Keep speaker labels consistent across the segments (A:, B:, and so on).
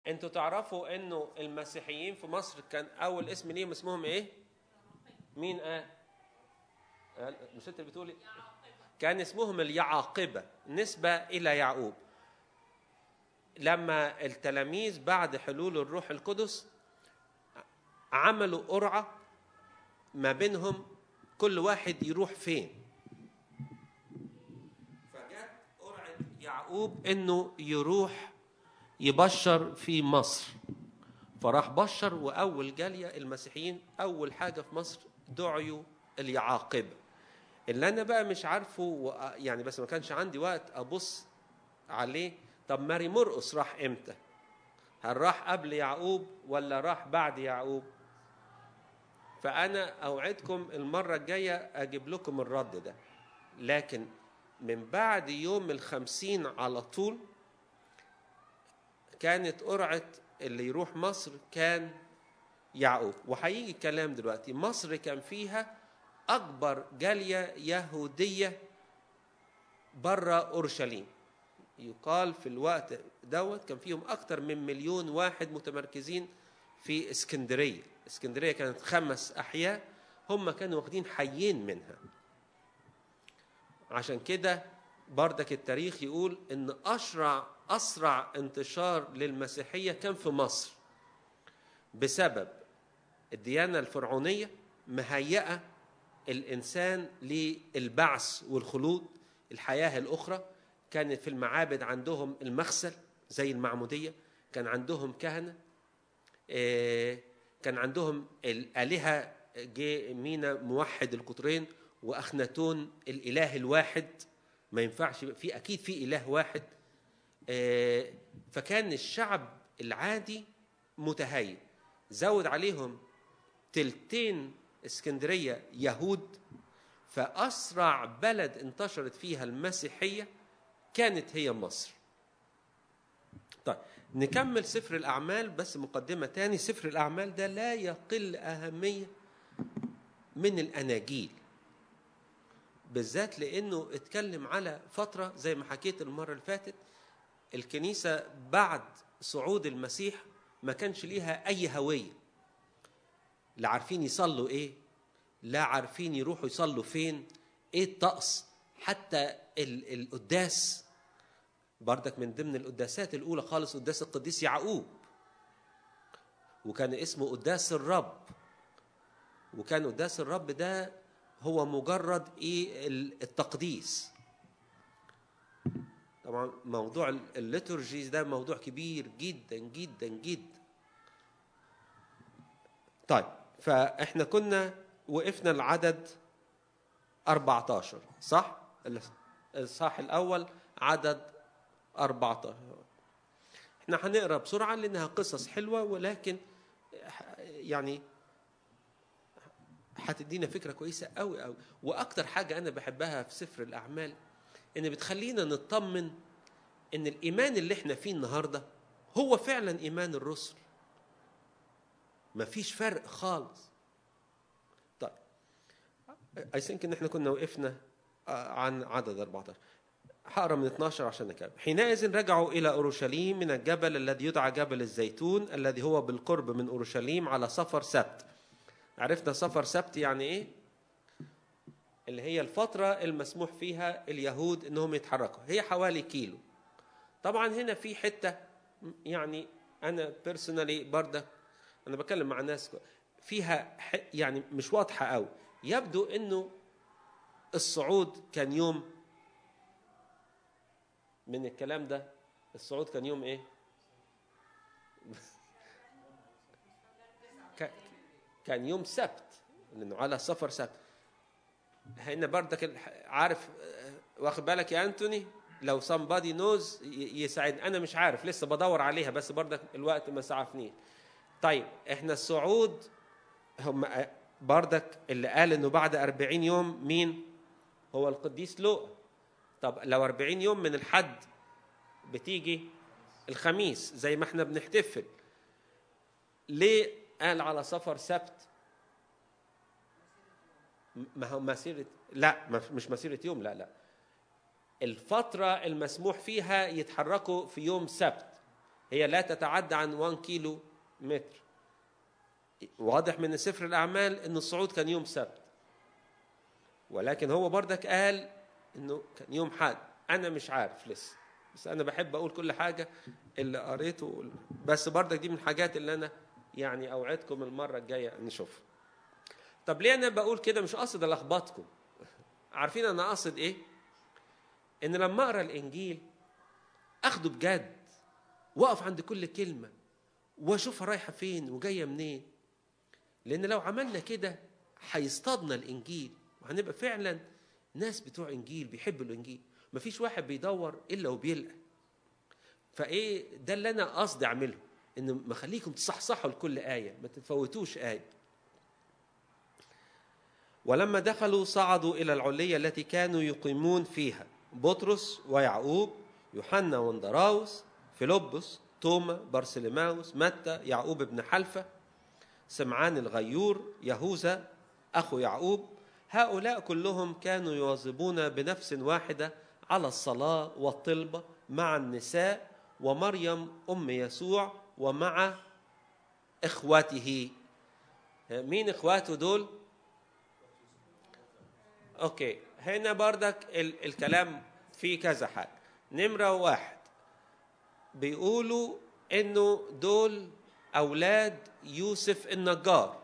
A: انتوا تعرفوا انه المسيحيين في مصر كان اول اسم ليهم اسمهم ايه مين قال قال- مش انت اللي بتقولي كان اسمهم اليعاقبه نسبه الى يعقوب لما التلاميذ بعد حلول الروح القدس عملوا قرعه ما بينهم كل واحد يروح فين فجت قرعه يعقوب انه يروح يبشر في مصر فراح بشر واول جاليه المسيحيين اول حاجه في مصر دعيوا اليعاقبه اللي انا بقى مش عارفه و- يعني بس ما كانش عندي وقت ابص عليه طب ماري مرقس راح امتى هل راح قبل يعقوب ولا راح بعد يعقوب فانا اوعدكم المره الجايه اجيب لكم الرد ده لكن من بعد يوم الخمسين على طول كانت قرعة اللي يروح مصر كان يعقوب وهيجي الكلام دلوقتي مصر كان فيها أكبر جالية يهودية بره أورشليم يقال في الوقت دوت كان فيهم أكتر من مليون واحد متمركزين في اسكندرية اسكندرية كانت خمس أحياء هم كانوا واخدين حيين منها عشان كده بردك التاريخ يقول ان اسرع اسرع انتشار للمسيحيه كان في مصر بسبب الديانه الفرعونيه مهيئه الانسان للبعث والخلود الحياه الاخرى كانت في المعابد عندهم المغسل زي المعموديه كان عندهم كهنه آه، كان عندهم الالهه جه مينا موحد القطرين واخناتون الاله الواحد ما ينفعش يبقى في اكيد في اله واحد آه، فكان الشعب العادي متهيئ زود عليهم تلتين اسكندريه يهود فاسرع بلد انتشرت فيها المسيحيه كانت هي مصر طيب نكمل سفر الأعمال بس مقدمة تاني سفر الأعمال ده لا يقل أهمية من الأناجيل بالذات لأنه اتكلم على فترة زي ما حكيت المرة اللي فاتت الكنيسة بعد صعود المسيح ما كانش ليها أي هوية لا عارفين يصلوا إيه لا عارفين يروحوا يصلوا فين إيه الطقس حتى ال- القداس بردك من ضمن القداسات الأولى خالص قداس القديس يعقوب وكان اسمه قداس الرب وكان قداس الرب ده هو مجرد ايه ال- التقديس طبعا موضوع ال- الليتورجيز ده موضوع كبير جدا جدا جدا طيب فاحنا كنا وقفنا العدد 14 صح الصح الاول عدد 14 احنا هنقرا بسرعه لانها قصص حلوه ولكن يعني هتدينا فكره كويسه قوي قوي واكتر حاجه انا بحبها في سفر الاعمال ان بتخلينا نطمن ان الايمان اللي احنا فيه النهارده هو فعلا ايمان الرسل مفيش فرق خالص طيب اي ثينك ان احنا كنا وقفنا آه، عن عدد 14 هقرا من 12 عشان نكمل حينئذ رجعوا الى اورشليم من الجبل الذي يدعى جبل الزيتون الذي هو بالقرب من اورشليم على سفر سبت عرفنا سفر سبت يعني ايه اللي هي الفترة المسموح فيها اليهود انهم يتحركوا هي حوالي كيلو طبعا هنا في حتة يعني انا بيرسونالي برضه انا بتكلم مع ناس فيها ح- يعني مش واضحة قوي يبدو انه الصعود كان يوم من الكلام ده الصعود كان يوم ايه ك- كان يوم سبت لانه على سفر سبت هنا بردك الح- عارف آه، واخد بالك يا انتوني لو somebody knows ي- يساعد انا مش عارف لسه بدور عليها بس بردك الوقت ما سعفنيش طيب احنا الصعود هم آه، بردك اللي قال انه بعد 40 يوم مين هو القديس لوقا طب لو 40 يوم من الحد بتيجي الخميس زي ما احنا بنحتفل ليه قال على سفر سبت ما هو مسيرة لا ما- مش مسيرة يوم لا لا الفترة المسموح فيها يتحركوا في يوم سبت هي لا تتعدى عن 1 كيلو متر واضح من سفر الأعمال أن الصعود كان يوم سبت ولكن هو بردك قال أنه كان يوم حد أنا مش عارف لسه بس أنا بحب أقول كل حاجة اللي قريته بس بردك دي من الحاجات اللي أنا يعني أوعدكم المرة الجاية نشوفها طب ليه أنا بقول كده مش قصد ألخبطكم عارفين أنا قصد إيه؟ إن لما أقرأ الإنجيل أخده بجد وأقف عند كل كلمة وأشوفها رايحة فين وجاية منين لأن لو عملنا كده هيصطادنا الإنجيل وهنبقى فعلا ناس بتوع إنجيل بيحبوا الإنجيل مفيش واحد بيدور إلا وبيلقى فإيه ده اللي أنا قصدي أعمله إن مخليكم تصحصحوا لكل آية ما تفوتوش آية ولما دخلوا صعدوا إلى العلية التي كانوا يقيمون فيها بطرس ويعقوب يوحنا وندراوس فيلبس توما بارسلماوس متى يعقوب بن حلفة سمعان الغيور يهوذا أخو يعقوب هؤلاء كلهم كانوا يواظبون بنفس واحدة على الصلاة والطلبة مع النساء ومريم أم يسوع ومع إخوته مين إخواته دول؟ أوكي هنا بردك ال- الكلام فيه كذا حاجة نمرة واحد بيقولوا إنه دول أولاد يوسف النجار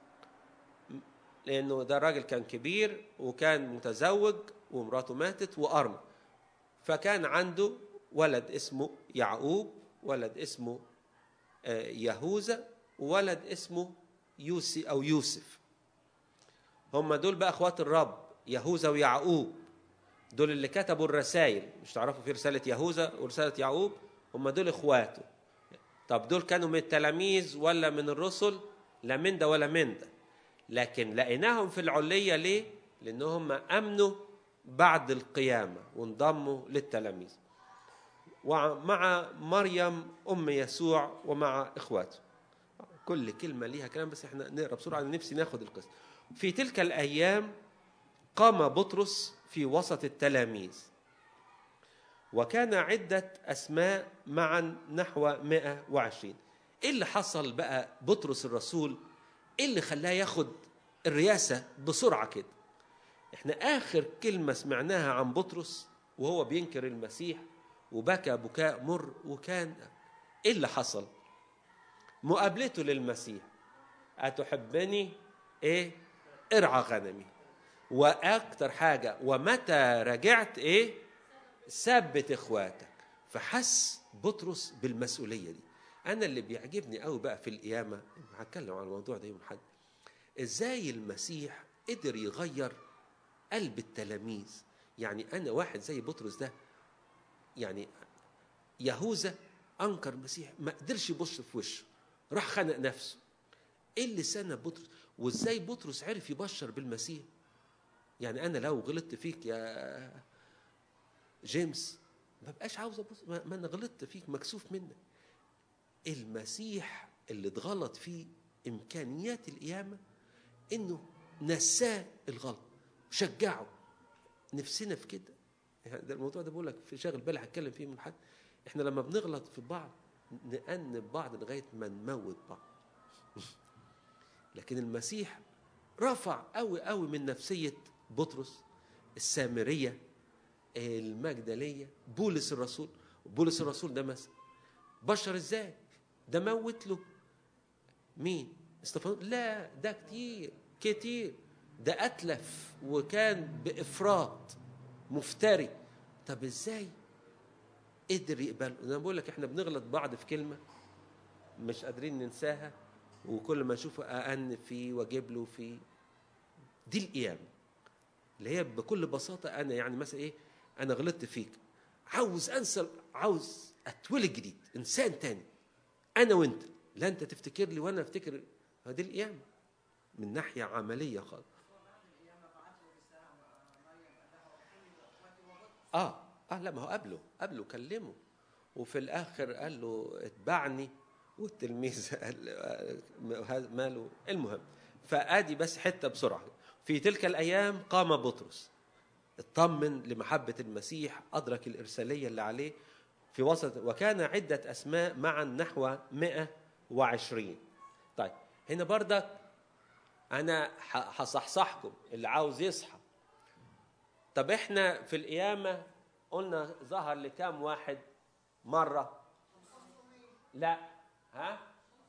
A: لأنه ده راجل كان كبير وكان متزوج ومراته ماتت وأرمى فكان عنده ولد اسمه يعقوب ولد اسمه آه، يهوذا وولد اسمه يوسي أو يوسف هم دول بقى اخوات الرب يهوذا ويعقوب دول اللي كتبوا الرسائل مش تعرفوا في رسالة يهوذا ورسالة يعقوب هم دول اخواته طب دول كانوا من التلاميذ ولا من الرسل لا من ده ولا من ده لكن لقيناهم في العلية ليه لأنهم أمنوا بعد القيامة وانضموا للتلاميذ ومع مريم أم يسوع ومع إخواته كل كلمة ليها كلام بس احنا نقرأ بسرعة أنا نفسي ناخد القصة في تلك الأيام قام بطرس في وسط التلاميذ وكان عدة أسماء معا نحو 120 إيه اللي حصل بقى بطرس الرسول إيه اللي خلاه ياخد الرياسة بسرعة كده إحنا آخر كلمة سمعناها عن بطرس وهو بينكر المسيح وبكى بكاء مر وكان إيه اللي حصل مقابلته للمسيح أتحبني إيه ارعى غنمي وأكتر حاجة ومتى رجعت إيه ثبت إخواتك فحس بطرس بالمسؤولية دي أنا اللي بيعجبني قوي بقى في القيامة هتكلم عن الموضوع ده يوم حد إزاي المسيح قدر يغير قلب التلاميذ يعني أنا واحد زي بطرس ده يعني يهوذا أنكر المسيح ما قدرش يبص في وشه راح خنق نفسه ايه اللي سنى بطرس وازاي بطرس عرف يبشر بالمسيح يعني انا لو غلطت فيك يا جيمس ما بقاش عاوز ابص ما ما انا غلطت فيك مكسوف منك المسيح اللي اتغلط فيه امكانيات القيامه انه نساه الغلط شجعه نفسنا في كده يعني ده الموضوع ده بقول لك في شاغل بالي هتكلم فيه من حد احنا لما بنغلط في بعض نأنب بعض لغايه ما نموت بعض لكن المسيح رفع قوي قوي من نفسيه بطرس السامريه المجدليه بولس الرسول بولس الرسول ده مثلا بشر ازاي ده موت له مين استفانوس لا ده كتير كتير ده اتلف وكان بافراط مفتري طب ازاي قدر يقبله انا بقول لك احنا بنغلط بعض في كلمه مش قادرين ننساها وكل ما اشوفه أأن فيه واجيب له فيه دي القيامه اللي هي بكل بساطه انا يعني مثلا ايه انا غلطت فيك عاوز انسى عاوز اتولد جديد انسان تاني انا وانت لا انت تفتكر لي وانا افتكر دي القيامه من ناحيه عمليه خالص اه اه لا ما هو قبله قبله كلمه وفي الاخر قال له اتبعني والتلميذ قال هذا ماله المهم فادي بس حته بسرعه في تلك الايام قام بطرس اطمن لمحبه المسيح ادرك الارساليه اللي عليه في وسط وكان عدة أسماء معا نحو 120 طيب هنا بردك أنا ح- هصحصحكم اللي عاوز يصحى طب احنا في القيامة قلنا ظهر لكام واحد مرة لا ها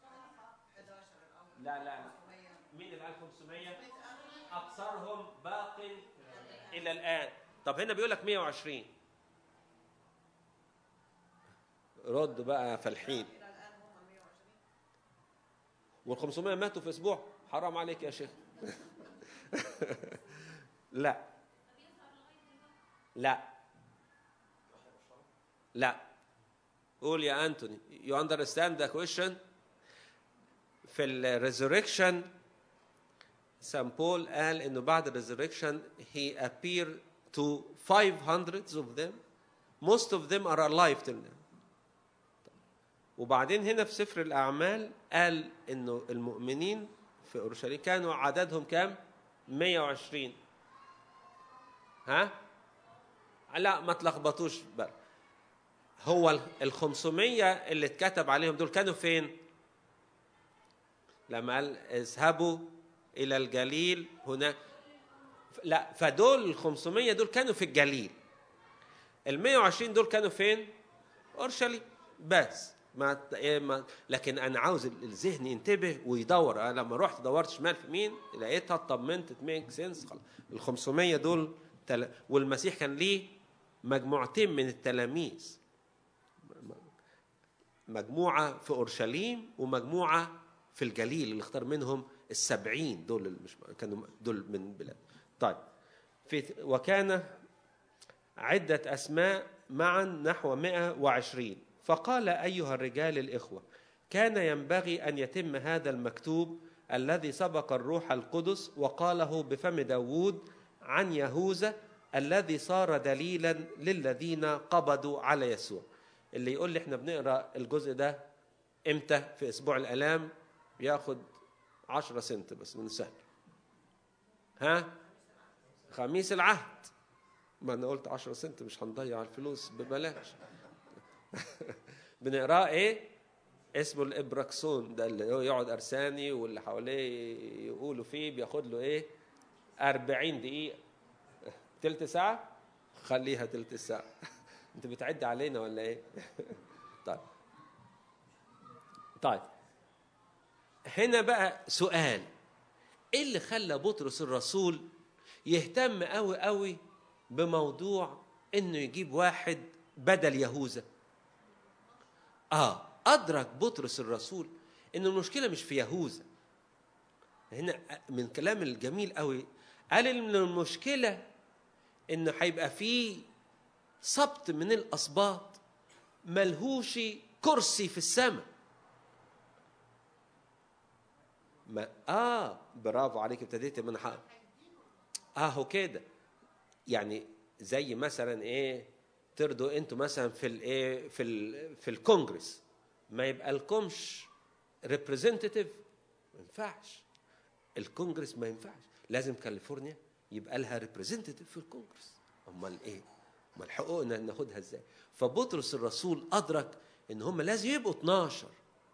A: لا لا مين ال 1500 أكثرهم باق إلى الآن طب هنا بيقول لك 120 رد بقى يا فالحين وال 500 ماتوا في اسبوع حرام عليك يا شيخ لا لا لا قول يا انتوني you understand the question في الريزوركشن سان بول قال انه بعد الريزوركشن he appeared to 500 of them most of them are alive till now وبعدين هنا في سفر الأعمال قال إنه المؤمنين في أورشليم كانوا عددهم كام؟ 120 ها؟ لا ما تلخبطوش بقى هو ال 500 اللي اتكتب عليهم دول كانوا فين؟ لما قال اذهبوا إلى الجليل هناك لا فدول ال 500 دول كانوا في الجليل ال 120 دول كانوا فين؟ اورشليم بس ما إيه ما لكن انا عاوز الذهن ينتبه ويدور انا لما رحت دورت شمال في مين لقيتها اطمنت ميك سنس خلاص ال 500 دول تل... والمسيح كان ليه مجموعتين من التلاميذ مجموعه في اورشليم ومجموعه في الجليل اللي اختار منهم السبعين دول اللي مش كانوا دول من بلاد طيب في وكان عدة أسماء معا نحو 120 فقال أيها الرجال الإخوة كان ينبغي أن يتم هذا المكتوب الذي سبق الروح القدس وقاله بفم داوود عن يهوذا الذي صار دليلا للذين قبضوا على يسوع اللي يقول لي احنا بنقرا الجزء ده امتى في اسبوع الالام ياخد عشرة سنت بس من سهل ها خميس العهد ما انا قلت 10 سنت مش هنضيع الفلوس ببلاش بنقراه ايه اسمه الابراكسون ده اللي هو يقعد ارساني واللي حواليه يقولوا فيه بياخد له ايه 40 دقيقه تلت ساعه خليها تلت ساعه انت بتعد علينا ولا ايه طيب طيب هنا بقى سؤال ايه اللي خلى بطرس الرسول يهتم قوي قوي بموضوع انه يجيب واحد بدل يهوذا اه ادرك بطرس الرسول ان المشكله مش في يهوذا هنا من كلام الجميل قوي قال ان المشكله انه هيبقى فيه سبط من الاسباط ملهوش كرسي في السماء ما اه برافو عليك ابتديت من حق اهو كده يعني زي مثلا ايه ترضوا انتوا مثلا في الايه في ال في الكونجرس ما يبقى لكمش ريبريزنتيف ما ينفعش الكونجرس ما ينفعش لازم كاليفورنيا يبقى لها ريبريزنتيف في الكونجرس امال ايه امال حقوقنا ناخدها ازاي فبطرس الرسول ادرك ان هم لازم يبقوا 12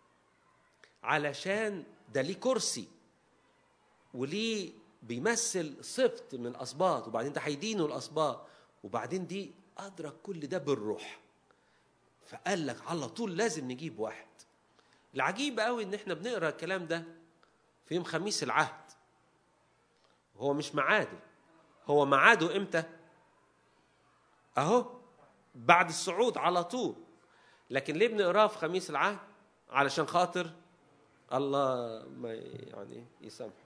A: علشان ده ليه كرسي وليه بيمثل سبط من الاسباط وبعدين ده هيدينوا الاسباط وبعدين دي ادرك كل ده بالروح فقال لك على طول لازم نجيب واحد العجيب قوي ان احنا بنقرا الكلام ده في يوم خميس العهد هو مش معاده هو معاده امتى اهو بعد الصعود على طول لكن ليه بنقراه في خميس العهد علشان خاطر الله ما يعني يسامحه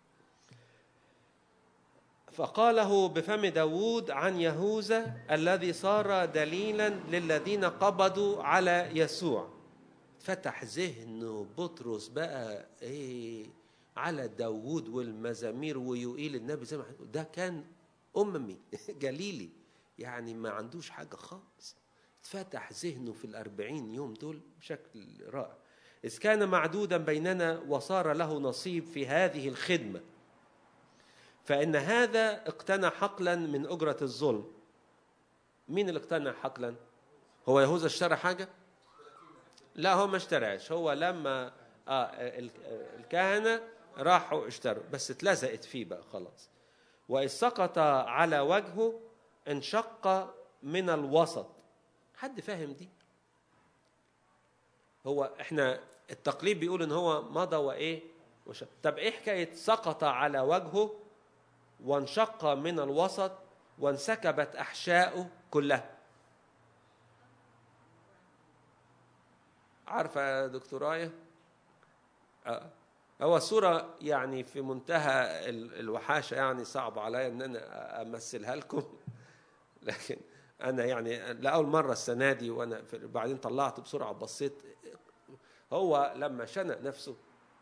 A: فقاله بفم داود عن يهوذا الذي صار دليلا للذين قبضوا على يسوع فتح ذهن بطرس بقى ايه على داود والمزامير ويقيل النبي زي ما ده كان أممي جليلي يعني ما عندوش حاجة خالص اتفتح ذهنه في الأربعين يوم دول بشكل رائع إذ كان معدودا بيننا وصار له نصيب في هذه الخدمة فإن هذا اقتنى حقلا من أجرة الظلم مين اللي اقتنى حقلا هو يهوذا اشترى حاجه لا هو ما اشتراش هو لما آه ال- الكهنه راحوا اشتروا بس اتلزقت فيه بقى خلاص وإذ سقط على وجهه انشق من الوسط حد فاهم دي هو احنا التقليد بيقول ان هو مضى وايه وش... طب ايه حكايه سقط على وجهه وانشق من الوسط وانسكبت احشاؤه كلها عارفه يا دكتور آية؟ آه. هو الصورة يعني في منتهى ال- الوحاشة يعني صعب عليا ان انا امثلها لكم لكن انا يعني لاول مرة السنة دي وانا في- بعدين طلعت بسرعة بصيت هو لما شنق نفسه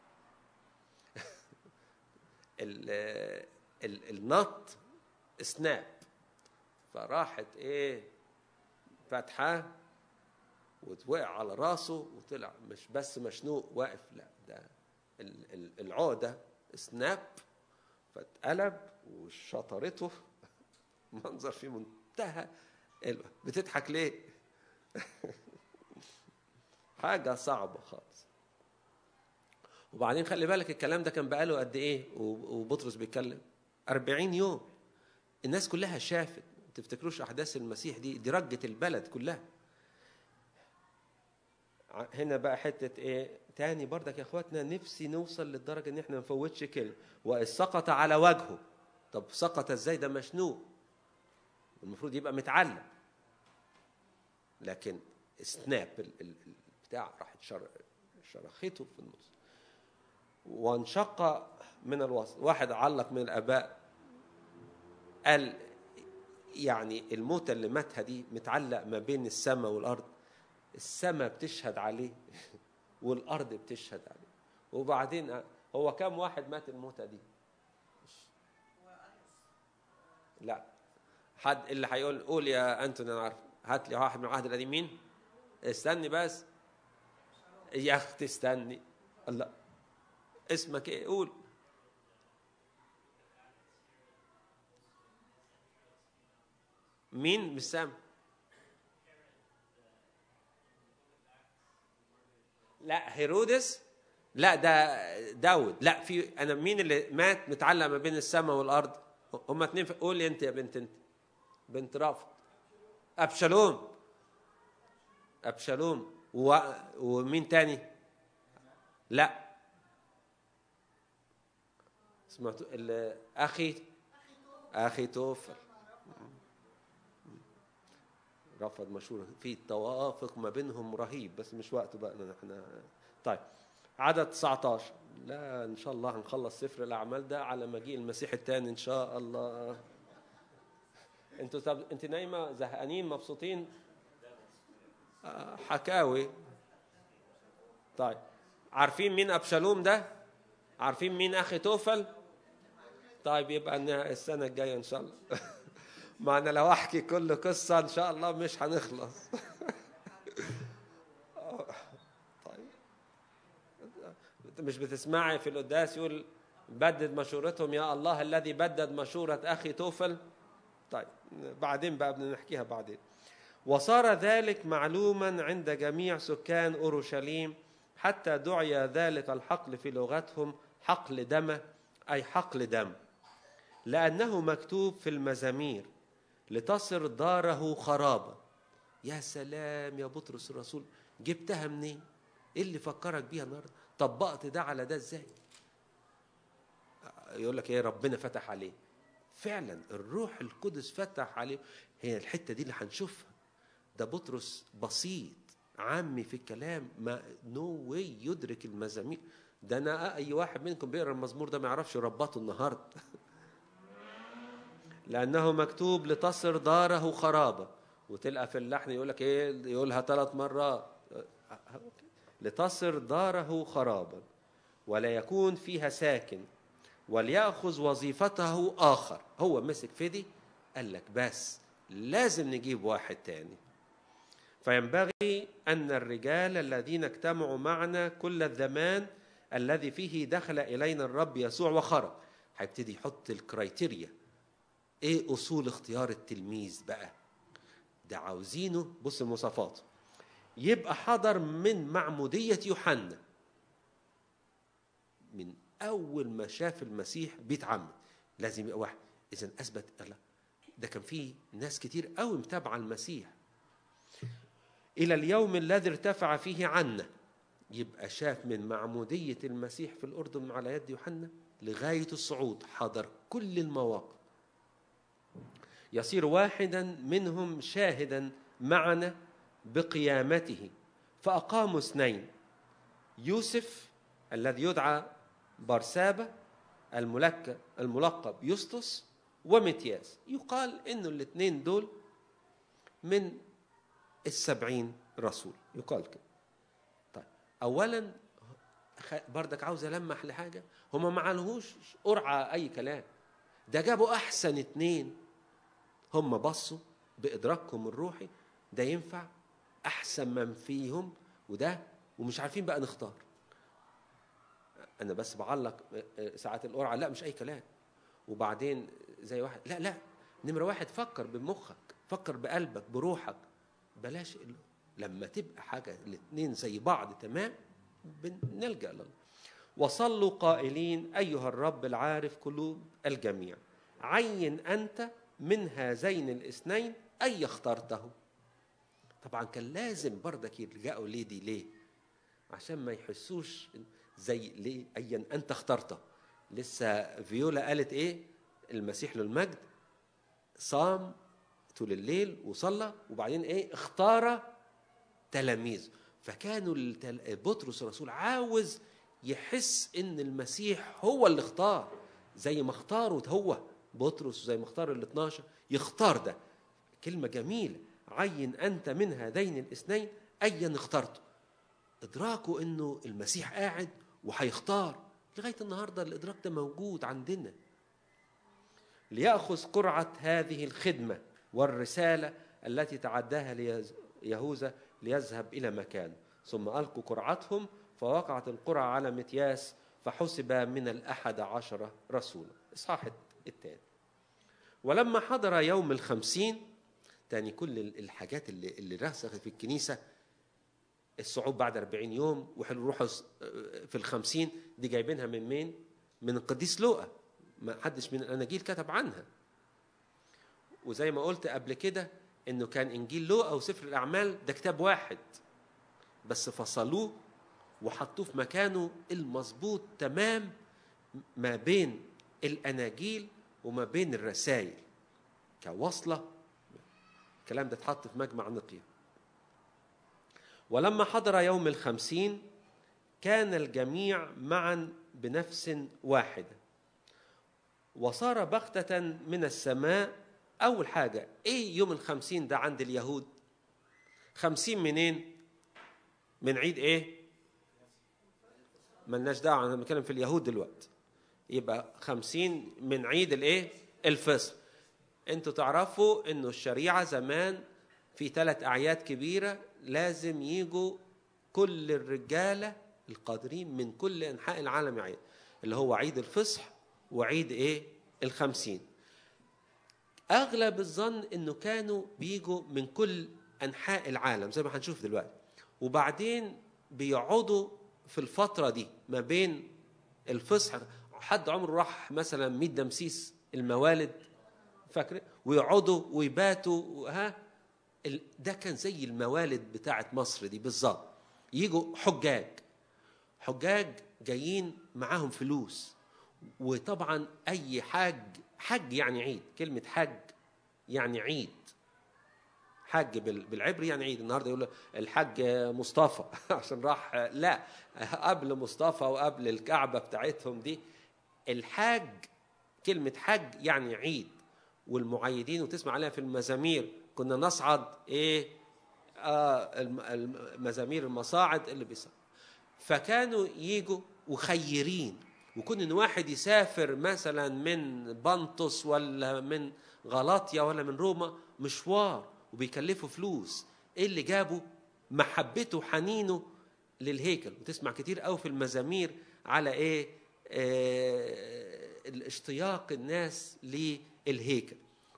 A: ال ال النط سناب فراحت ايه فتحه وتوقع على راسه وطلع مش بس مشنوق واقف لا ده ال- ال- العقده سناب فاتقلب وشطرته منظر في منتهى ال- بتضحك ليه؟ حاجة صعبة خالص وبعدين خلي بالك الكلام ده كان بقاله قد ايه و- وبطرس بيتكلم 40 يوم الناس كلها شافت ما تفتكروش احداث المسيح دي دي رجت البلد كلها ع- هنا بقى حته ايه تاني بردك يا اخواتنا نفسي نوصل للدرجه ان احنا ما نفوتش كلمه واذ سقط على وجهه طب سقط ازاي ده مشنوق المفروض يبقى متعلم لكن سناب ال- ال- ال- بتاع راحت شر- شرخته في النص وانشق من الوسط واحد علق من الاباء قال يعني الموتة اللي ماتها دي متعلق ما بين السماء والارض السماء بتشهد عليه والارض بتشهد عليه وبعدين هو كم واحد مات الموتة دي لا حد اللي هيقول قول يا انتوني انا عارف هات لي واحد من العهد القديم مين استني بس يا اختي استني الله اسمك ايه قول مين مش سامع لا هيرودس لا ده داود لا في انا مين اللي مات متعلق ما بين السماء والارض هما اتنين في- قول لي انت يا بنت انت بنت رافض ابشالوم ابشالوم و... ومين تاني لا سمعتوا ال- اخي اخي توفل رفض مشهور في توافق ما بينهم رهيب بس مش وقته بقى إن احنا طيب عدد 19 لا ان شاء الله هنخلص سفر الاعمال ده على مجيء المسيح الثاني ان شاء الله انتوا طب انت نايمه زهقانين مبسوطين آه، حكاوي طيب عارفين مين ابشالوم ده عارفين مين اخي توفل طيب يبقى إن السنه الجايه ان شاء الله ما انا لو احكي كل قصه ان شاء الله مش هنخلص طيب انت مش بتسمعي في القداس يقول بدد مشورتهم يا الله الذي بدد مشوره اخي توفل طيب بعدين بقى بدنا نحكيها بعدين وصار ذلك معلوما عند جميع سكان اورشليم حتى دعي ذلك الحقل في لغتهم حقل دم اي حقل دم لانه مكتوب في المزامير لتصر داره خرابا يا سلام يا بطرس الرسول جبتها منين ايه اللي فكرك بيها النهارده طبقت ده على ده ازاي يقول لك ايه ربنا فتح عليه فعلا الروح القدس فتح عليه هي الحته دي اللي هنشوفها ده بطرس بسيط عامي في الكلام ما نو واي يدرك المزامير ده انا اي واحد منكم بيقرا المزمور ده ما يعرفش يربطه النهارده لانه مكتوب لتصر داره خرابه وتلقى في اللحن يقول لك ايه يقولها ثلاث مرات لتصر داره خرابا ولا يكون فيها ساكن وليأخذ وظيفته آخر هو مسك في دي قال لك بس لازم نجيب واحد تاني فينبغي أن الرجال الذين اجتمعوا معنا كل الزمان الذي فيه دخل إلينا الرب يسوع وخرج هيبتدي يحط الكرايتيريا ايه اصول اختيار التلميذ بقى ده عاوزينه بص المواصفات يبقى حضر من معمودية يوحنا من أول ما شاف المسيح بيتعمد لازم يبقى واحد إذا أثبت الله ده كان في ناس كتير قوي متابعة المسيح إلى اليوم الذي ارتفع فيه عنا يبقى شاف من معمودية المسيح في الأردن على يد يوحنا لغاية الصعود حضر كل المواقف يصير واحدا منهم شاهدا معنا بقيامته فأقاموا اثنين يوسف الذي يدعى برسابة الملك الملقب يسطس ومتياس يقال انه الاثنين دول من السبعين رسول يقال كده طيب اولا بردك عاوز المح لحاجه هما ما عملوش قرعه اي كلام ده جابوا احسن اتنين هم بصوا بادراكهم الروحي ده ينفع احسن من فيهم وده ومش عارفين بقى نختار انا بس بعلق ساعات القرعه لا مش اي كلام وبعدين زي واحد لا لا نمره واحد فكر بمخك فكر بقلبك بروحك بلاش لما تبقى حاجه الاثنين زي بعض تمام بنلجا لله وصلوا قائلين ايها الرب العارف قلوب الجميع عين انت من هذين الاثنين اي اخترته طبعا كان لازم بردك يلجأوا ليه دي ليه عشان ما يحسوش زي ليه ايا انت اخترته لسه فيولا قالت ايه المسيح للمجد صام طول الليل وصلى وبعدين ايه اختار تلاميذ فكانوا بطرس الرسول عاوز يحس ان المسيح هو اللي اختار زي ما اختاره هو بطرس زي ما اختار ال 12 يختار ده كلمه جميله عين انت من هذين الاثنين ايا اخترته ادراكه انه المسيح قاعد وهيختار لغايه النهارده الادراك ده موجود عندنا ليأخذ قرعة هذه الخدمة والرسالة التي تعداها يهوذا ليذهب إلى مكان ثم ألقوا قرعتهم فوقعت القرعة على متياس فحسب من الأحد عشر رسولا إصحاح التاني ولما حضر يوم الخمسين تاني كل الحاجات اللي, اللي رسخت في الكنيسة الصعود بعد أربعين يوم وروحوا في الخمسين دي جايبينها من مين؟ من القديس لوقا ما حدش من الاناجيل كتب عنها وزي ما قلت قبل كده انه كان انجيل لوقا وسفر الاعمال ده كتاب واحد بس فصلوه وحطوه في مكانه المظبوط تمام ما بين الاناجيل وما بين الرسائل كوصله الكلام ده اتحط في مجمع نقيا ولما حضر يوم الخمسين كان الجميع معا بنفس واحده وصار بغتة من السماء أول حاجة إيه يوم الخمسين ده عند اليهود خمسين منين من عيد إيه ملناش دعوة أنا بنتكلم في اليهود دلوقتي يبقى خمسين من عيد الإيه الفصل أنتوا تعرفوا إنه الشريعة زمان في ثلاث أعياد كبيرة لازم يجوا كل الرجالة القادرين من كل أنحاء العالم يعيد اللي هو عيد الفصح وعيد ايه الخمسين اغلب الظن انه كانوا بيجوا من كل انحاء العالم زي ما هنشوف دلوقتي وبعدين بيقعدوا في الفتره دي ما بين الفصح حد عمره راح مثلا ميت دمسيس الموالد فاكر ويقعدوا ويباتوا ها ده كان زي الموالد بتاعت مصر دي بالظبط يجوا حجاج حجاج جايين معاهم فلوس وطبعا اي حاج حج يعني عيد كلمه حج يعني عيد حج بالعبري يعني عيد النهارده يقول الحج مصطفى عشان راح لا قبل مصطفى وقبل الكعبه بتاعتهم دي الحاج كلمه حج يعني عيد والمعيدين وتسمع عليها في المزامير كنا نصعد ايه آه المزامير المصاعد اللي بيصعد فكانوا يجوا وخيرين وكون ان واحد يسافر مثلا من بنطس ولا من غلاطيا ولا من روما مشوار وبيكلفه فلوس ايه اللي جابه محبته وحنينه للهيكل وتسمع كتير قوي في المزامير على ايه آه الاشتياق الناس للهيكل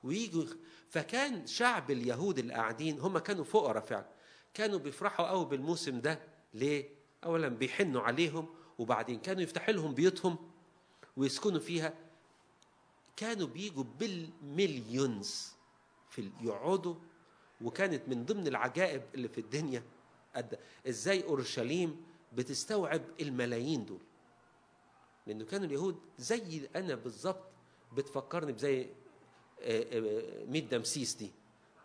A: ويجوا فكان شعب اليهود اللي قاعدين هم كانوا فقراء فعلا كانوا بيفرحوا قوي بالموسم ده ليه؟ اولا بيحنوا عليهم وبعدين كانوا يفتحوا لهم بيوتهم ويسكنوا فيها كانوا بيجوا بالمليونز في يقعدوا وكانت من ضمن العجائب اللي في الدنيا قد ازاي اورشليم بتستوعب الملايين دول لانه كانوا اليهود زي انا بالظبط بتفكرني بزي ميت دمسيس دي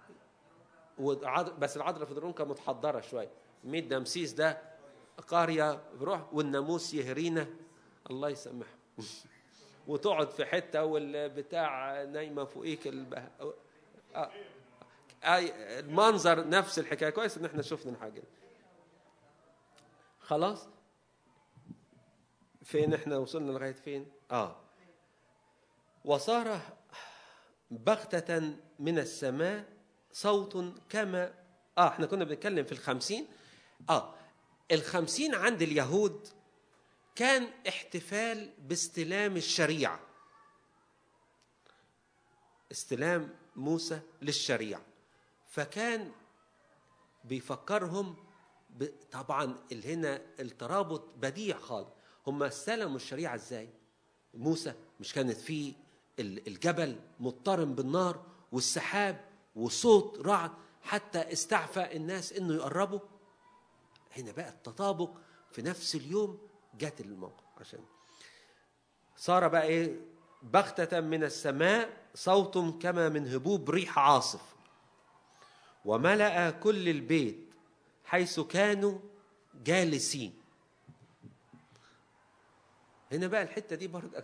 A: بس العذراء في درون كانت متحضره شويه ميت دمسيس ده قريه بروح والناموس يهرينا الله يسامحه وتقعد في حته والبتاع نايمه فوقيك البه... آه. آه. المنظر نفس الحكايه كويس ان احنا شفنا الحاجه خلاص فين احنا وصلنا لغايه فين اه وصار بغتة من السماء صوت كما اه احنا كنا بنتكلم في الخمسين اه الخمسين عند اليهود كان احتفال باستلام الشريعة استلام موسى للشريعة فكان بيفكرهم طبعا هنا الترابط بديع خالص هم استلموا الشريعة ازاي موسى مش كانت فيه الجبل مضطرم بالنار والسحاب وصوت رعد حتى استعفى الناس انه يقربوا هنا بقى التطابق في نفس اليوم جت الموقف عشان صار بقى ايه بغتة من السماء صوت كما من هبوب ريح عاصف وملأ كل البيت حيث كانوا جالسين هنا بقى الحتة دي برضه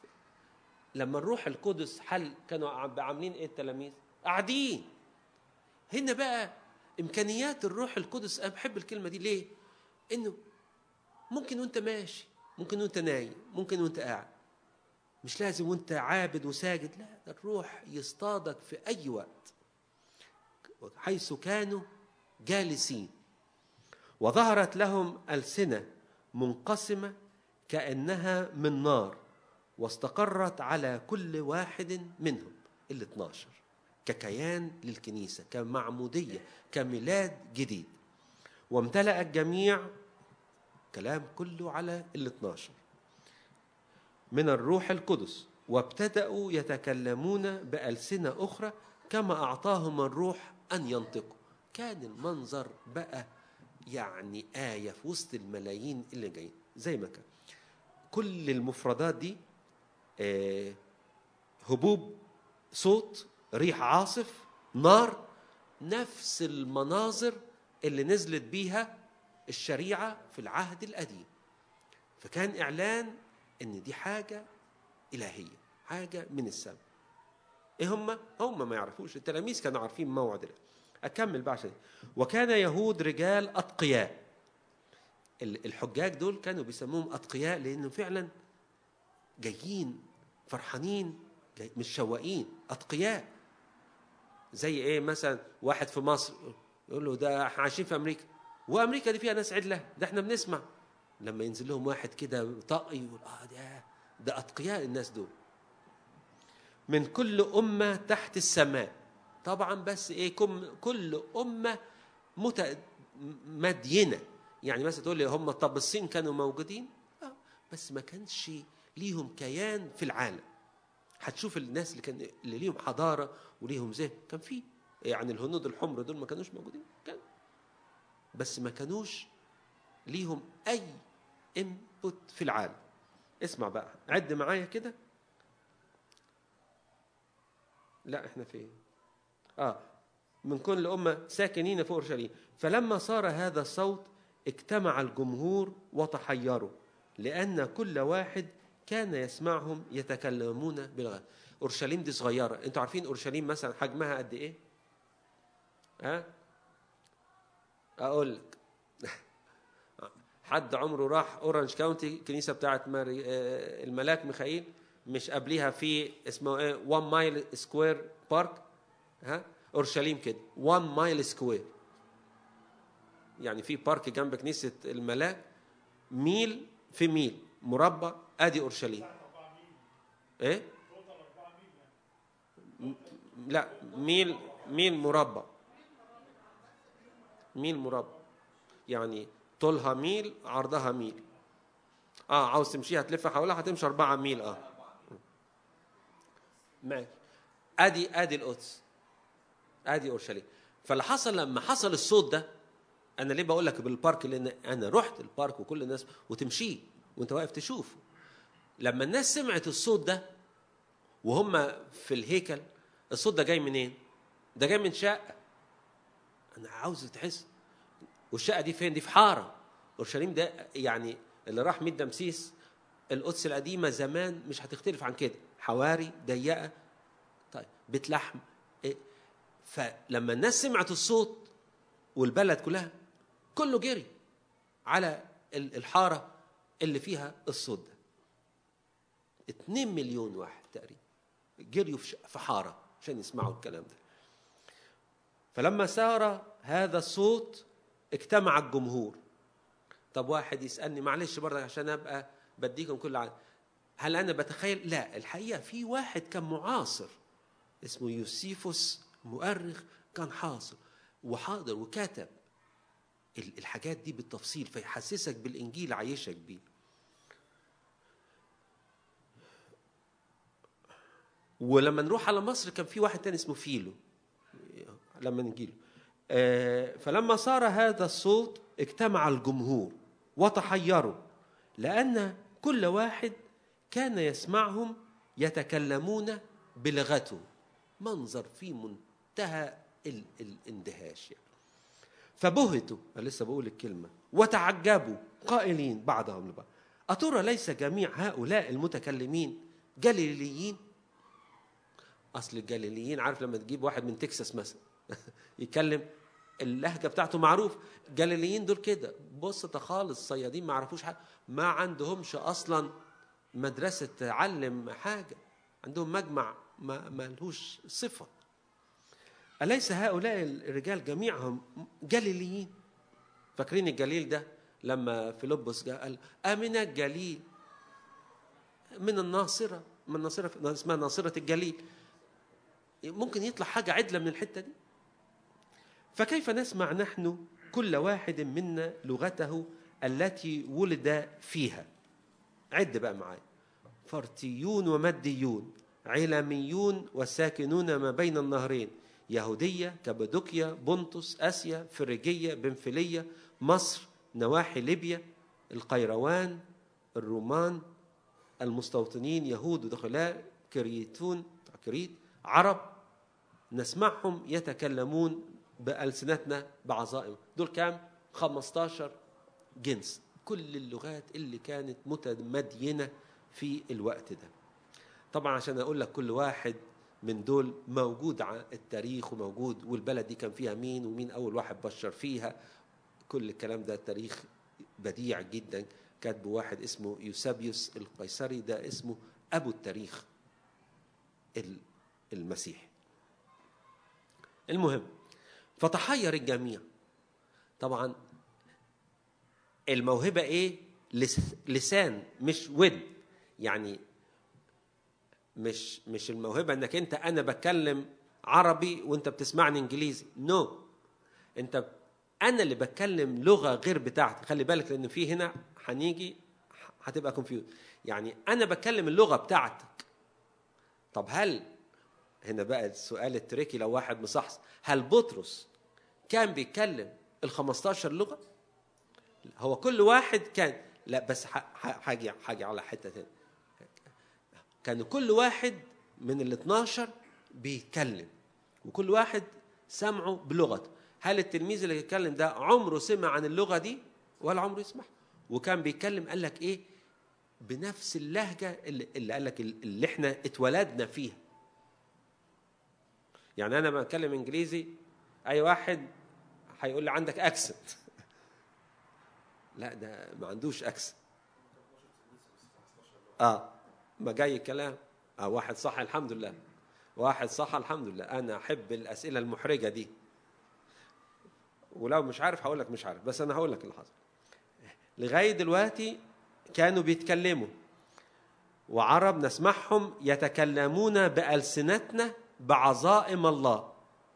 A: لما الروح القدس حل كانوا عاملين ايه التلاميذ قاعدين هنا بقى امكانيات الروح القدس انا بحب الكلمه دي ليه انه ممكن وانت ماشي ممكن وانت نايم ممكن وانت قاعد مش لازم وانت عابد وساجد لا ده الروح يصطادك في اي وقت حيث كانوا جالسين وظهرت لهم السنه منقسمه كانها من نار واستقرت على كل واحد منهم ال 12 ككيان للكنيسة كمعمودية كميلاد جديد وامتلأ الجميع كلام كله على ال 12 من الروح القدس وابتدأوا يتكلمون بألسنة أخرى كما أعطاهم الروح أن ينطقوا كان المنظر بقى يعني آية في وسط الملايين اللي جايين زي ما كان كل المفردات دي آه هبوب صوت ريح عاصف نار نفس المناظر اللي نزلت بيها الشريعة في العهد القديم فكان إعلان إن دي حاجة إلهية حاجة من السماء إيه هم؟ هم ما يعرفوش التلاميذ كانوا عارفين موعد الله أكمل بقى عشان وكان يهود رجال أتقياء الحجاج دول كانوا بيسموهم أتقياء لأنه فعلا جايين فرحانين جاي مش شواقين أتقياء زي ايه مثلا واحد في مصر يقول له ده احنا عايشين في امريكا وامريكا دي فيها ناس عدله ده احنا بنسمع لما ينزل لهم واحد كده طاقي يقول اه ده ده اتقياء الناس دول من كل امه تحت السماء طبعا بس ايه كم كل امه مت مدينه يعني مثلا تقول لي هم طب الصين كانوا موجودين آه بس ما كانش ليهم كيان في العالم هتشوف الناس اللي كان اللي ليهم حضاره وليهم ذهن كان في يعني الهنود الحمر دول ما كانوش موجودين كان بس ما كانوش ليهم اي انبوت في العالم اسمع بقى عد معايا كده لا احنا فين اه من كل أمة ساكنين في أورشليم فلما صار هذا الصوت اجتمع الجمهور وتحيروا لأن كل واحد كان يسمعهم يتكلمون بالغ اورشليم دي صغيره انتوا عارفين اورشليم مثلا حجمها قد ايه ها اقول لك حد عمره راح اورنج كاونتي الكنيسه بتاعت ماري الملاك ميخائيل مش قبليها في اسمه ايه 1 مايل سكوير بارك ها اورشليم كده 1 مايل سكوير يعني في بارك جنب كنيسه الملاك ميل في ميل مربع ادي اورشليم ايه لا ميل ميل مربع ميل مربع يعني طولها ميل عرضها ميل اه عاوز تمشيها تلف حولها هتمشي 4 ميل اه ماشي ادي ادي القدس ادي اورشليم فاللي حصل لما حصل الصوت ده انا ليه بقول لك بالبارك لان انا رحت البارك وكل الناس وتمشيه وانت واقف تشوفه لما الناس سمعت الصوت ده وهم في الهيكل الصوت ده جاي منين ده جاي من شقه انا عاوز تحس والشقه دي فين دي في حاره اورشليم ده يعني اللي راح ميت دمسيس القدس القديمه زمان مش هتختلف عن كده حواري ضيقه طيب بيت لحم إيه؟ فلما الناس سمعت الصوت والبلد كلها كله جري على الحاره اللي فيها الصوت ده 2 مليون واحد تقريبا جريوا في حاره عشان يسمعوا الكلام ده فلما سار هذا الصوت اجتمع الجمهور طب واحد يسالني معلش برضك عشان ابقى بديكم كل عام هل انا بتخيل لا الحقيقه في واحد كان معاصر اسمه يوسيفوس مؤرخ كان حاصر وحاضر وكتب الحاجات دي بالتفصيل فيحسسك بالانجيل عايشك بيه ولما نروح على مصر كان في واحد تاني اسمه فيلو لما نجيله آه، فلما صار هذا الصوت اجتمع الجمهور وتحيروا لأن كل واحد كان يسمعهم يتكلمون بلغته منظر في منتهى الاندهاش يعني. فبهتوا أنا لسه بقول الكلمة وتعجبوا قائلين بعضهم لبعض أترى ليس جميع هؤلاء المتكلمين جليليين أصل الجليليين عارف لما تجيب واحد من تكساس مثلا يتكلم اللهجه بتاعته معروف الجليليين دول كده بسطة خالص صيادين ما يعرفوش حاجه ما عندهمش اصلا مدرسه تعلم حاجه عندهم مجمع ما ملهوش صفه اليس هؤلاء الرجال جميعهم جليليين فاكرين الجليل ده لما فيلبس جاء قال امن الجليل من الناصره من الناصره اسمها ناصره الجليل ممكن يطلع حاجه عدله من الحته دي فكيف نسمع نحن كل واحد منا لغته التي ولد فيها عد بقى معايا فرتيون ومديون علميون وساكنون ما بين النهرين يهودية كبدوكيا بنطس آسيا فريجية بنفلية مصر نواحي ليبيا القيروان الرومان المستوطنين يهود ودخلاء كريتون كريت عرب نسمعهم يتكلمون بألسنتنا بعظائم دول كام 15 جنس كل اللغات اللي كانت متمدينة في الوقت ده طبعا عشان أقول لك كل واحد من دول موجود على التاريخ وموجود والبلد دي كان فيها مين ومين أول واحد بشر فيها كل الكلام ده تاريخ بديع جدا كاتبه واحد اسمه يوسابيوس القيصري ده اسمه أبو التاريخ المسيحي المهم فتحير الجميع طبعا الموهبة ايه لسان مش ود يعني مش مش الموهبة انك انت انا بتكلم عربي وانت بتسمعني انجليزي نو no. انت انا اللي بتكلم لغة غير بتاعتي خلي بالك لان في هنا هنيجي هتبقى كونفيوز يعني انا بتكلم اللغة بتاعتك طب هل هنا بقى السؤال التريكي لو واحد مصحصح هل بطرس كان بيتكلم ال 15 لغه هو كل واحد كان لا بس حاجه حاجه على حته ثانيه كان كل واحد من ال 12 بيتكلم وكل واحد سمعه بلغته هل التلميذ اللي بيتكلم ده عمره سمع عن اللغه دي ولا عمره يسمع وكان بيتكلم قال لك ايه بنفس اللهجه اللي, اللي قال لك اللي احنا اتولدنا فيها يعني انا بتكلم انجليزي اي واحد هيقول لي عندك اكسنت لا ده ما عندوش اكسنت اه ما جاي كلام اه واحد صح الحمد لله واحد صح الحمد لله انا احب الاسئله المحرجه دي ولو مش عارف هقول لك مش عارف بس انا هقول لك اللي حصل لغايه دلوقتي كانوا بيتكلموا وعرب نسمعهم يتكلمون بألسنتنا بعظائم الله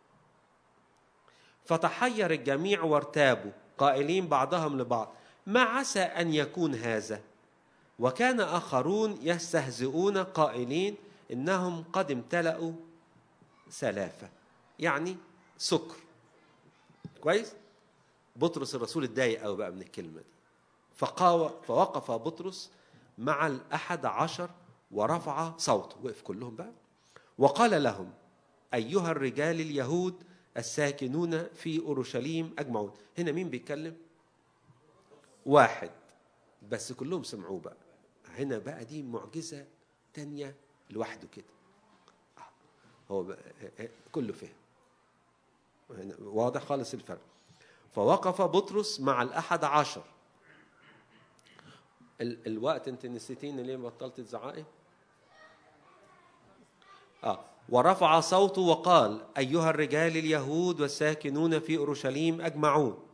A: فتحير الجميع وارتابوا قائلين بعضهم لبعض ما عسى ان يكون هذا وكان اخرون يستهزئون قائلين انهم قد امتلأوا سلافه يعني سكر كويس بطرس الرسول اتضايق قوي بقى من الكلمه دي فقاوى فوقف بطرس مع الأحد عشر ورفع صوته وقف كلهم بقى وقال لهم أيها الرجال اليهود الساكنون في أورشليم أجمعون هنا مين بيتكلم واحد بس كلهم سمعوه بقى هنا بقى دي معجزة تانية لوحده كده هو بقى كله فهم واضح خالص الفرق فوقف بطرس مع الأحد عشر ال الوقت انت نسيتيني ليه بطلت تزعقي؟ اه ورفع صوته وقال ايها الرجال اليهود والساكنون في اورشليم اجمعون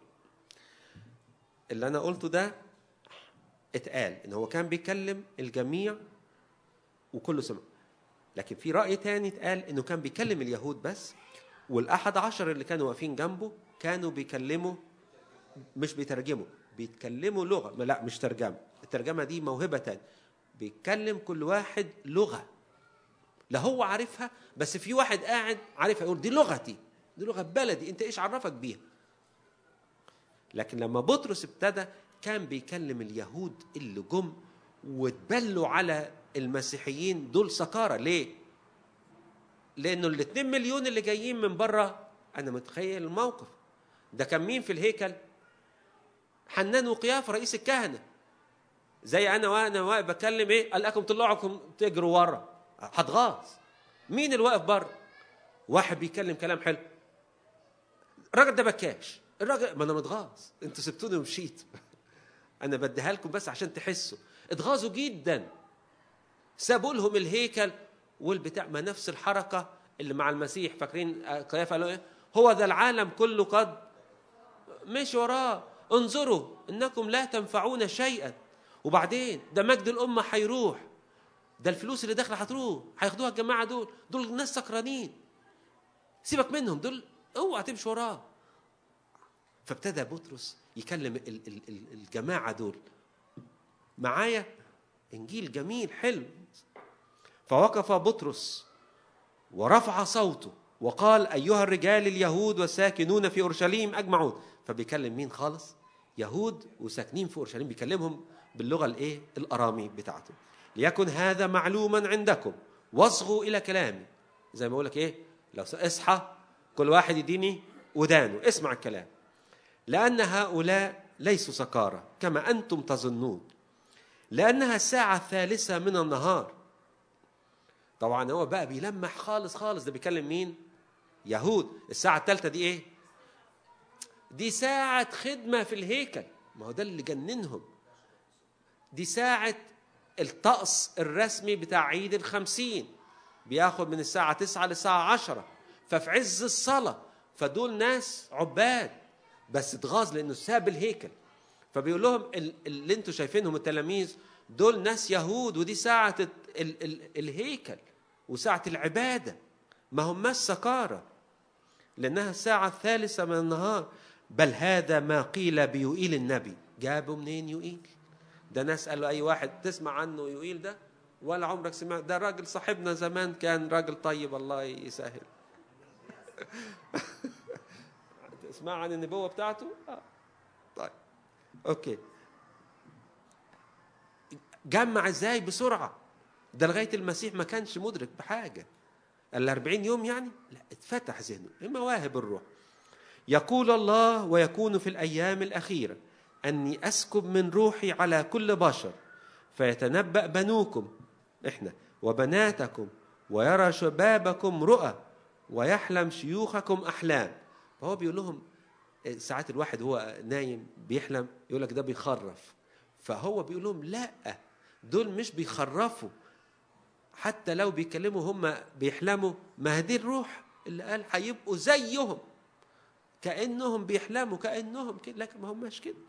A: اللي انا قلته ده اتقال ان هو كان بيكلم الجميع وكله سمع لكن في راي تاني اتقال انه كان بيكلم اليهود بس والاحد عشر اللي كانوا واقفين جنبه كانوا بيكلموا مش بيترجموا بيتكلموا لغه لا مش ترجمه الترجمه دي موهبه تانية بيتكلم كل واحد لغه لا هو عارفها بس في واحد قاعد عارفها يقول دي لغتي دي لغه بلدي انت ايش عرفك بيها لكن لما بطرس ابتدى كان بيكلم اليهود اللي جم واتبلوا على المسيحيين دول سكارى ليه لانه الاتنين مليون اللي جايين من بره انا متخيل الموقف ده كان مين في الهيكل حنان وقياف رئيس الكهنه زي انا وانا واقف بكلم ايه قال لكم طلعكم تجروا ورا هتغاظ مين اللي واقف بره واحد بيتكلم كلام حلو الراجل ده بكاش الراجل ما انا متغاظ انتوا سبتوني ومشيت انا بديها لكم بس عشان تحسوا اتغاظوا جدا سابوا لهم الهيكل والبتاع ما نفس الحركه اللي مع المسيح فاكرين قيافه قالوا ايه هو ذا العالم كله قد مش وراه انظروا انكم لا تنفعون شيئا وبعدين ده مجد الامه هيروح ده الفلوس اللي داخله هتروح هياخدوها الجماعه دول دول ناس سكرانين سيبك منهم دول اوعى تمشي وراه فابتدى بطرس يكلم ال- ال- ال- الجماعه دول معايا انجيل جميل حلو فوقف بطرس ورفع صوته وقال ايها الرجال اليهود والساكنون في اورشليم اجمعون فبيكلم مين خالص يهود وساكنين في اورشليم بيكلمهم باللغه الايه الارامي بتاعته ليكن هذا معلوما عندكم واصغوا الى كلامي زي ما اقول لك ايه لو اصحى كل واحد يديني ودانه اسمع الكلام لان هؤلاء ليسوا سكارى كما انتم تظنون لانها الساعه الثالثه من النهار طبعا هو بقى بيلمح خالص خالص ده بيكلم مين يهود الساعه الثالثه دي ايه دي ساعه خدمه في الهيكل ما هو ده اللي جننهم دي ساعة الطقس الرسمي بتاع عيد الخمسين بياخد من الساعة تسعة للساعة عشرة ففي عز الصلاة فدول ناس عباد بس اتغاظ لأنه ساب الهيكل فبيقول لهم ال- اللي انتوا شايفينهم التلاميذ دول ناس يهود ودي ساعة ال ال ال الهيكل وساعة العبادة ما هماش سكارى لأنها الساعة الثالثة من النهار بل هذا ما قيل بيوئيل النبي جابوا منين يوئيل ده ناس قالوا اي واحد تسمع عنه يقيل ده ولا عمرك سمعت ده راجل صاحبنا زمان كان راجل طيب الله يسهل تسمع عن النبوه بتاعته آه. طيب اوكي جمع ازاي بسرعه ده لغايه المسيح ما كانش مدرك بحاجه ال 40 يوم يعني لا اتفتح ذهنه مواهب الروح يقول الله ويكون في الايام الاخيره اني اسكب من روحي على كل بشر فيتنبا بنوكم احنا وبناتكم ويرى شبابكم رؤى ويحلم شيوخكم احلام فهو بيقول لهم ساعات الواحد هو نايم بيحلم يقول لك ده بيخرف فهو بيقول لهم لا دول مش بيخرفوا حتى لو بيتكلموا هم بيحلموا ما هي دي الروح اللي قال هيبقوا زيهم كانهم بيحلموا كانهم كده لكن ما هماش كده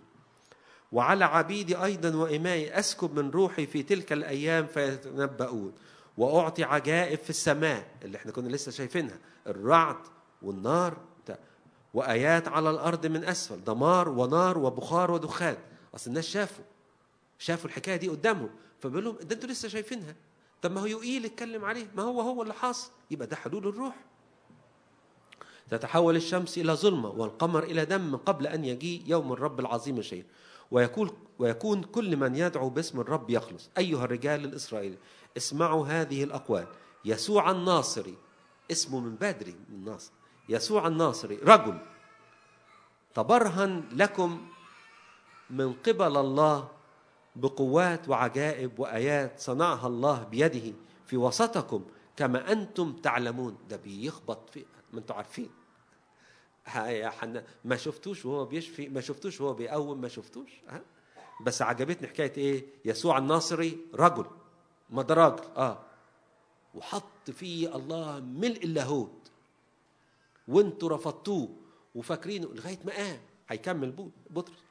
A: وعلى عبيدي ايضا وامائي اسكب من روحي في تلك الايام فيتنبؤون واعطي عجائب في السماء اللي احنا كنا لسه شايفينها الرعد والنار بتاع. وايات على الارض من اسفل دمار ونار وبخار ودخان اصل الناس شافوا شافوا الحكايه دي قدامهم فبيقول لهم ده انتوا لسه شايفينها طب ما هو يقيل اتكلم عليه ما هو هو اللي حاصل يبقى ده حلول الروح تتحول الشمس إلى ظلمة والقمر إلى دم قبل أن يجيء يوم الرب العظيم الشهير ويكون ويكون كل من يدعو باسم الرب يخلص أيها الرجال الإسرائيلي اسمعوا هذه الأقوال يسوع الناصري اسمه من بدري من الناصر يسوع الناصري رجل تبرهن لكم من قبل الله بقوات وعجائب وآيات صنعها الله بيده في وسطكم كما أنتم تعلمون ده بيخبط في ما أنتم عارفين ها يا حنا ما شفتوش وهو بيشفي ما شفتوش وهو بيقوم ما شفتوش ها بس عجبتني حكايه ايه يسوع الناصري رجل ما ده راجل اه وحط فيه الله ملء اللاهوت وانتوا رفضتوه وفاكرينه لغايه ما قام هيكمل بو- بطرس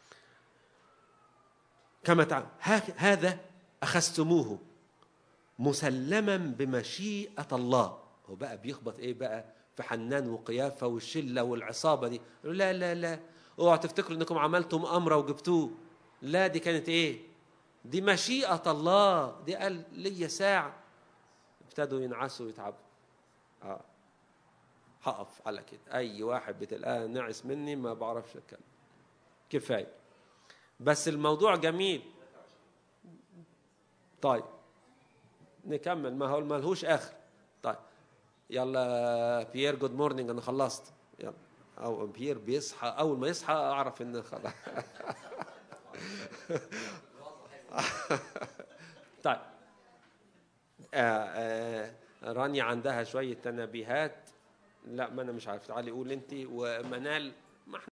A: كما تعلم ها- هذا اخذتموه مسلما بمشيئه الله هو بقى بيخبط ايه بقى في حنان وقيافه والشله والعصابه دي يقولوا لا لا لا اوعوا تفتكروا انكم عملتم امره وجبتوه لا دي كانت ايه دي مشيئه الله دي قال لي ساعه ابتدوا ينعسوا ويتعبوا اه هقف على كده اي واحد بتلقاه نعس مني ما بعرفش اتكلم كفايه بس الموضوع جميل طيب نكمل ما هو ملهوش اخر طيب يلا بيير جود مورنينج انا خلصت يلا او بيير بيصحى اول ما يصحى اعرف ان خلاص طيب آه آه رانيا عندها شويه تنبيهات لا ما انا مش عارف تعالي قول انت ومنال ما احنا